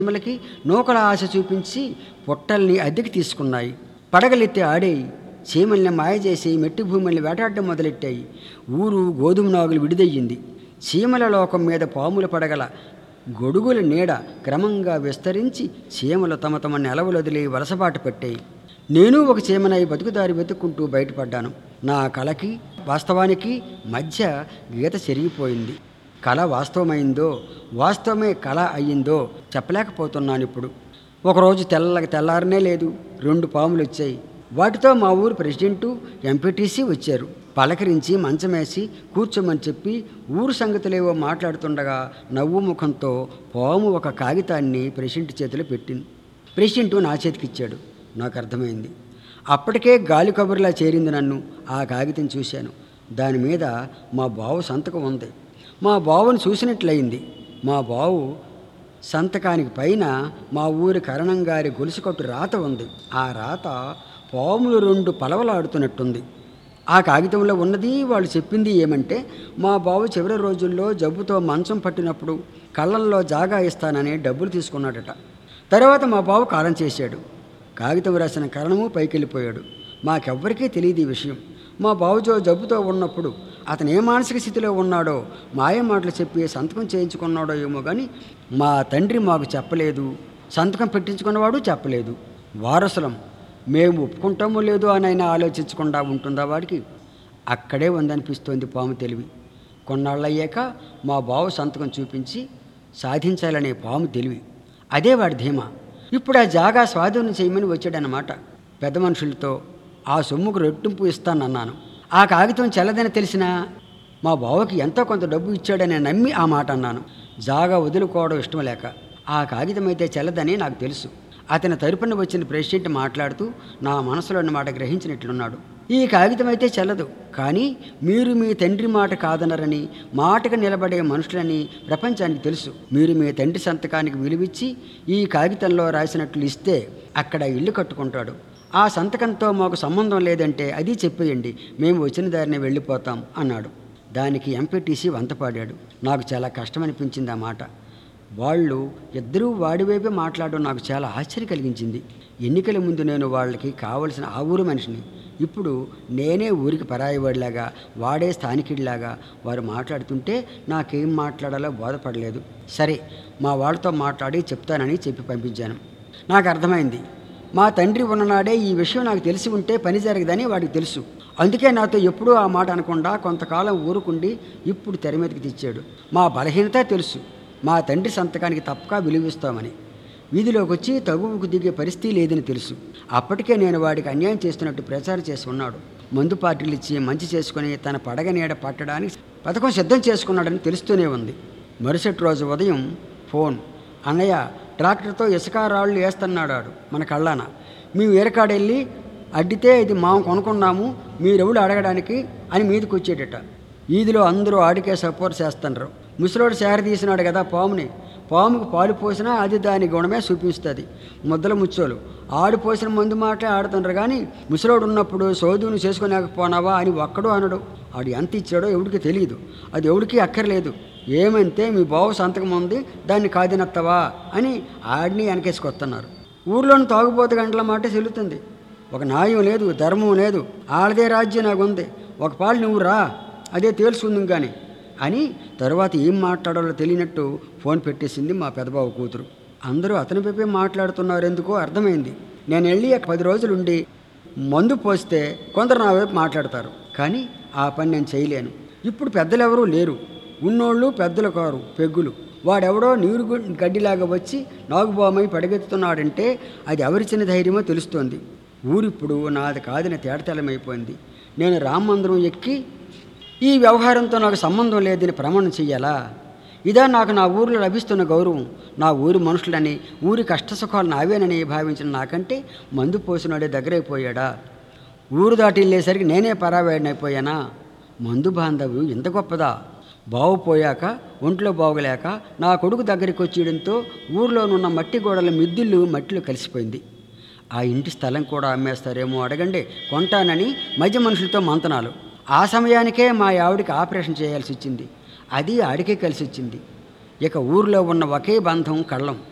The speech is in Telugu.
చీమలకి నూకల ఆశ చూపించి పొట్టల్ని అద్దెకి తీసుకున్నాయి పడగలెత్తి ఆడేయి చీమల్ని మాయ చేసి మెట్టి భూముల్ని వేటాడడం మొదలెట్టాయి ఊరు గోధుమ నాగులు విడిదయ్యింది చీమల లోకం మీద పాముల పడగల గొడుగుల నీడ క్రమంగా విస్తరించి చీమలు తమ తమ నెలవులొదిలి వలసబాట పెట్టాయి నేను ఒక చీమనై బతుకుదారి వెతుక్కుంటూ బయటపడ్డాను నా కళకి వాస్తవానికి మధ్య గీత చెరిగిపోయింది కళ వాస్తవమైందో వాస్తవమే కళ అయ్యిందో చెప్పలేకపోతున్నాను ఇప్పుడు ఒకరోజు తెల్లకి తెల్లారనే లేదు రెండు పాములు వచ్చాయి వాటితో మా ఊరు ప్రెసిడెంటు ఎంపీటీసీ వచ్చారు పలకరించి మంచమేసి కూర్చోమని చెప్పి ఊరు సంగతులేవో మాట్లాడుతుండగా నవ్వు ముఖంతో పాము ఒక కాగితాన్ని ప్రెసిడెంట్ చేతిలో పెట్టింది ప్రెసిడెంట్ నా చేతికిచ్చాడు నాకు అర్థమైంది అప్పటికే గాలి కబుర్లా చేరింది నన్ను ఆ కాగితం చూశాను దాని మీద మా బావు సంతకం ఉంది మా బావును చూసినట్లయింది మా బావు సంతకానికి పైన మా ఊరి కరణం గారి గొలుసుకట్టు రాత ఉంది ఆ రాత పాములు రెండు పలవలాడుతున్నట్టుంది ఆ కాగితంలో ఉన్నది వాళ్ళు చెప్పింది ఏమంటే మా బావు చివరి రోజుల్లో జబ్బుతో మంచం పట్టినప్పుడు కళ్ళల్లో జాగా ఇస్తానని డబ్బులు తీసుకున్నాడట తర్వాత మా బావు కాలం చేశాడు కాగితం రాసిన కారణము పైకెళ్ళిపోయాడు మాకెవ్వరికీ తెలియదు ఈ విషయం మా బావుజో జబ్బుతో ఉన్నప్పుడు అతను ఏ మానసిక స్థితిలో ఉన్నాడో మాయ మాటలు చెప్పి సంతకం చేయించుకున్నాడో ఏమో కానీ మా తండ్రి మాకు చెప్పలేదు సంతకం పెట్టించుకున్నవాడు చెప్పలేదు వారసులం మేము ఒప్పుకుంటామో లేదో అని అయినా ఆలోచించకుండా ఉంటుందా వాడికి అక్కడే ఉందనిపిస్తోంది పాము తెలివి కొన్నాళ్ళయ్యాక మా బావు సంతకం చూపించి సాధించాలనే పాము తెలివి అదే వాడి ధీమా ఇప్పుడు ఆ జాగా స్వాధీనం చేయమని వచ్చాడనమాట పెద్ద మనుషులతో ఆ సొమ్ముకు రెట్టింపు ఇస్తానన్నాను ఆ కాగితం చెల్లదని తెలిసినా మా బావకి ఎంతో కొంత డబ్బు ఇచ్చాడని నమ్మి ఆ మాట అన్నాను జాగా వదులుకోవడం ఇష్టం లేక ఆ కాగితం అయితే చెల్లదని నాకు తెలుసు అతని తరపున వచ్చిన ప్రెసిడెంట్ మాట్లాడుతూ నా మనసులోని మాట గ్రహించినట్లున్నాడు ఈ కాగితం అయితే చెల్లదు కానీ మీరు మీ తండ్రి మాట కాదనరని మాటకు నిలబడే మనుషులని ప్రపంచానికి తెలుసు మీరు మీ తండ్రి సంతకానికి విలువిచ్చి ఈ కాగితంలో రాసినట్లు ఇస్తే అక్కడ ఇల్లు కట్టుకుంటాడు ఆ సంతకంతో మాకు సంబంధం లేదంటే అది చెప్పేయండి మేము వచ్చిన దారిని వెళ్ళిపోతాం అన్నాడు దానికి ఎంపీటీసీ వంతపాడాడు నాకు చాలా కష్టమనిపించింది ఆ మాట వాళ్ళు ఇద్దరూ వాడివైపే మాట్లాడడం నాకు చాలా ఆశ్చర్యం కలిగించింది ఎన్నికల ముందు నేను వాళ్ళకి కావలసిన ఆ ఊరు మనిషిని ఇప్పుడు నేనే ఊరికి పరాయివాడిలాగా వాడే స్థానికుడిలాగా వారు మాట్లాడుతుంటే నాకేం మాట్లాడాలో బోధపడలేదు సరే మా వాళ్ళతో మాట్లాడి చెప్తానని చెప్పి పంపించాను నాకు అర్థమైంది మా తండ్రి ఉన్ననాడే ఈ విషయం నాకు తెలిసి ఉంటే పని జరగదని వాడికి తెలుసు అందుకే నాతో ఎప్పుడూ ఆ మాట అనకుండా కొంతకాలం ఊరుకుండి ఇప్పుడు తెర మీదకి తెచ్చాడు మా బలహీనత తెలుసు మా తండ్రి సంతకానికి తప్పక విలువిస్తామని వీధిలోకి వచ్చి తగువుకు దిగే పరిస్థితి లేదని తెలుసు అప్పటికే నేను వాడికి అన్యాయం చేస్తున్నట్టు ప్రచారం చేసి ఉన్నాడు మందు పార్టీలు ఇచ్చి మంచి చేసుకుని తన పడగ నీడ పట్టడానికి పథకం సిద్ధం చేసుకున్నాడని తెలుస్తూనే ఉంది మరుసటి రోజు ఉదయం ఫోన్ అన్నయ్య ట్రాక్టర్తో ఇసుక రాళ్ళు వేస్తున్నాడు ఆడు మన కళ్ళాన మేము ఏరకాడెళ్ళి అడ్డితే ఇది మాం కొనుక్కున్నాము మీరెవడు అడగడానికి అని మీదకి వచ్చేటట ఈదిలో అందరూ ఆడికే సపోర్ట్ చేస్తున్నారు ముసలోడు సేర తీసినాడు కదా పాముని పాముకు పాలు పోసినా అది దాని గుణమే చూపిస్తుంది ముద్దల ముచ్చోలు ఆడు పోసిన మందు మాటలే ఆడుతుండ్రు కానీ ముసలోడు ఉన్నప్పుడు సోదును చేసుకోలేకపోనావా అని ఒక్కడు అనడు ఆడు ఎంత ఇచ్చాడో ఎవడికి తెలియదు అది ఎవడికి అక్కర్లేదు ఏమంటే మీ బావు సంతకం ఉంది దాన్ని కాదినత్తవా అని ఆడిని వెనకేసుకొస్తున్నారు ఊర్లోని తాగుబోతు గంటల మాట చెల్లుతుంది ఒక న్యాయం లేదు ధర్మం లేదు ఆడదే రాజ్యం నాకు ఉంది ఒక పాలు నువ్వు రా అదే తేల్చుకుందాం కానీ అని తరువాత ఏం మాట్లాడాలో తెలియనట్టు ఫోన్ పెట్టేసింది మా పెదబాబు కూతురు అందరూ అతని వైపే మాట్లాడుతున్నారు ఎందుకో అర్థమైంది నేను వెళ్ళి ఒక పది రోజులు ఉండి మందు పోస్తే కొందరు నా వైపు మాట్లాడతారు కానీ ఆ పని నేను చేయలేను ఇప్పుడు పెద్దలు ఎవరూ లేరు ఉన్నోళ్ళు పెద్దలు కారు పెగ్గులు వాడెవడో నీరు గు- గడ్డిలాగా వచ్చి నాగుబామై పడగెత్తుతున్నాడంటే అది ఎవరిచిన ధైర్యమో తెలుస్తోంది ఊరిప్పుడు నాది కాదని తేడతెల్లమైపోయింది నేను రామ మందిరం ఎక్కి ఈ వ్యవహారంతో నాకు సంబంధం లేదని ప్రమాణం చెయ్యాలా ఇదా నాకు నా ఊరిలో లభిస్తున్న గౌరవం నా ఊరి మనుషులని ఊరి కష్టసుఖాలు నావేనని భావించిన నాకంటే మందు పోసినాడే దగ్గరైపోయాడా ఊరు దాటి వెళ్ళేసరికి నేనే పరావేడనైపోయానా మందు బాంధవ్యం ఇంత గొప్పదా బావుపోయాక ఒంట్లో బాగోలేక నా కొడుకు దగ్గరికి వచ్చేయడంతో ఊర్లోనున్న మట్టి గోడల మిద్దిళ్ళు మట్టిలో కలిసిపోయింది ఆ ఇంటి స్థలం కూడా అమ్మేస్తారేమో అడగండి కొంటానని మధ్య మనుషులతో మంతనాలు ఆ సమయానికే మా ఆవిడికి ఆపరేషన్ చేయాల్సి వచ్చింది అది ఆడికే కలిసి వచ్చింది ఇక ఊరిలో ఉన్న ఒకే బంధం కళ్ళం